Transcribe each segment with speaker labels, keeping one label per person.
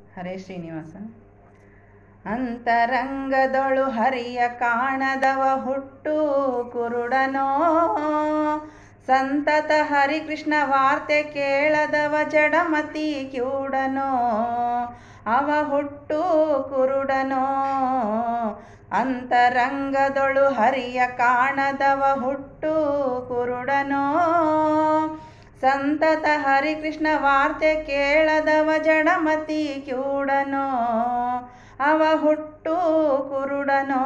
Speaker 1: ಹರೇ ಶ್ರೀನಿವಾಸ ಅಂತರಂಗದೊಳು ಹರಿಯ ಕಾಣದವ ಹುಟ್ಟು ಕುರುಡನೋ ಸಂತತ ಹರಿಕೃಷ್ಣ ವಾರ್ತೆ ಕೇಳದವ ಜಡಮತಿ ಕ್ಯೂಡನೋ ಅವ ಹುಟ್ಟು ಕುರುಡನೋ ಅಂತರಂಗದೊಳು ಹರಿಯ ಕಾಣದವ ಹುಟ್ಟು ಕುರುಡನೋ ಸಂತತ ಹರಿಕೃಷ್ಣ ವಾರ್ತೆ ಕೇಳದವ ಜಡಮತಿ ಕ್ಯೂಡನೋ ಅವ ಹುಟ್ಟು ಕುರುಡನೋ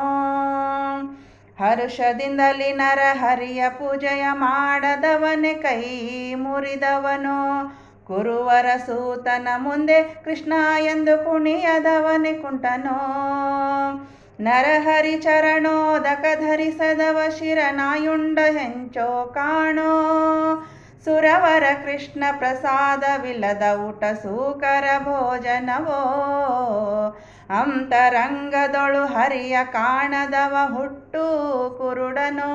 Speaker 1: ಹರುಷದಿಂದಲಿ ನರ ಹರಿಯ ಪೂಜೆಯ ಮಾಡದವನೇ ಕೈ ಮುರಿದವನೋ ಕುರುವರ ಸೂತನ ಮುಂದೆ ಕೃಷ್ಣ ಎಂದು ಕುಣಿಯದವನೇ ಕುಂಟನೋ ನರಹರಿ ಚರಣೋದಕ ಧರಿಸದವ ಶಿರನಾಯುಂಡ ಹೆಂಚೋ ಕಾಣೋ ಸುರವರ ಕೃಷ್ಣ ಪ್ರಸಾದವಿಲ್ಲದ ಊಟ ಸೂಕರ ಭೋಜನವೋ ಅಂತರಂಗದೊಳು ಹರಿಯ ಕಾಣದವ ಹುಟ್ಟು ಕುರುಡನೋ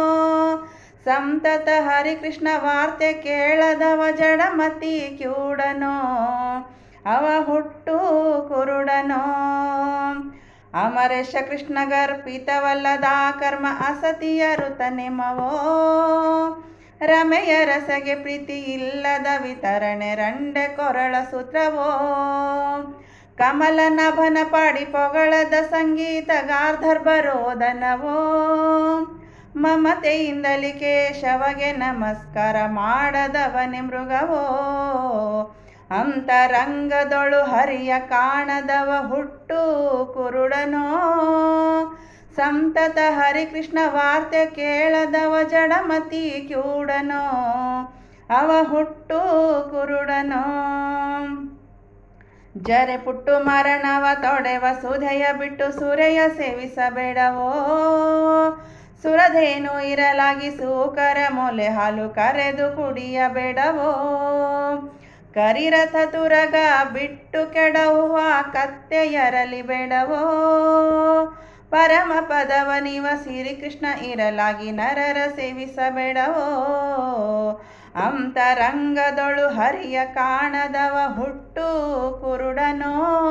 Speaker 1: ಸಂತತ ಹರಿಕೃಷ್ಣ ವಾರ್ತೆ ಕೇಳದವ ಜಡಮತಿ ಕ್ಯೂಡನೋ ಅವ ಹುಟ್ಟು ಕುರುಡನೋ ಅಮರೇಶ ಕೃಷ್ಣ ಗರ್ಪಿತವಲ್ಲದ ಕರ್ಮ ಅಸತಿಯರು ತನೆಮವೋ ರಮೆಯ ರಸಗೆ ಪ್ರೀತಿ ಇಲ್ಲದ ವಿತರಣೆ ರಂಡೆ ಕೊರಳ ಸೂತ್ರವೋ ಕಮಲ ನಭನ ಪಾಡಿ ಪೊಗಳದ ಸಂಗೀತ ಗಾರ್ಧರ್ಭರೋದನವೋ ಮಮತೆಯಿಂದಲಿ ಕೇಶವಗೆ ನಮಸ್ಕಾರ ಮಾಡದವನೆ ಮೃಗವೋ ಅಂತರಂಗದೊಳು ಹರಿಯ ಕಾಣದವ ಹುಟ್ಟು ಕುರುಡನೋ ಸಂತತ ಹರಿಕೃಷ್ಣ ವಾರ್ತೆ ಕೇಳದವ ಜಡಮತಿ ಕ್ಯೂಡನೋ ಅವ ಹುಟ್ಟು ಕುರುಡನೋ ಜರೆ ಪುಟ್ಟು ಮರಣವ ತೊಡೆವ ಸುಧೆಯ ಬಿಟ್ಟು ಸುರೆಯ ಸೇವಿಸಬೇಡವೋ ಸುರಧೇನು ಇರಲಾಗಿ ಸೂಕರ ಮೊಲೆ ಹಾಲು ಕರೆದು ಕುಡಿಯಬೇಡವೋ ಕರಿರಥ ತುರಗ ಬಿಟ್ಟು ಕೆಡಹುವ ಕತ್ತೆಯರಲಿ ಬೇಡವೋ ಪರಮ ಪದವ ನಿವ ಶ್ರೀಕೃಷ್ಣ ಇರಲಾಗಿ ನರರ ಸೇವಿಸಬೇಡವೋ ಅಂತರಂಗದೊಳು ಹರಿಯ ಕಾಣದವ ಹುಟ್ಟು ಕುರುಡನೋ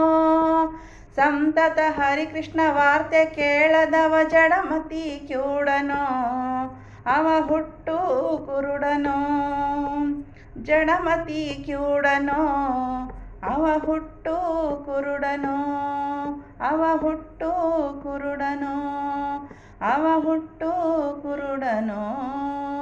Speaker 1: ಸಂತತ ಹರಿಕೃಷ್ಣ ವಾರ್ತೆ ಕೇಳದವ ಜಡಮತಿ ಕ್ಯೂಡನೋ ಅವ ಹುಟ್ಟು ಕುರುಡನೋ ಜಡಮತಿ ಕ್ಯೂಡನೋ ಅವ ಹುಟ್ಟು ಕುರುಡನೋ ಅವ ಹುಟ್ಟು ಕುರುಡನೋ ಅವ ಹುಟ್ಟು ಕುರುಡನೋ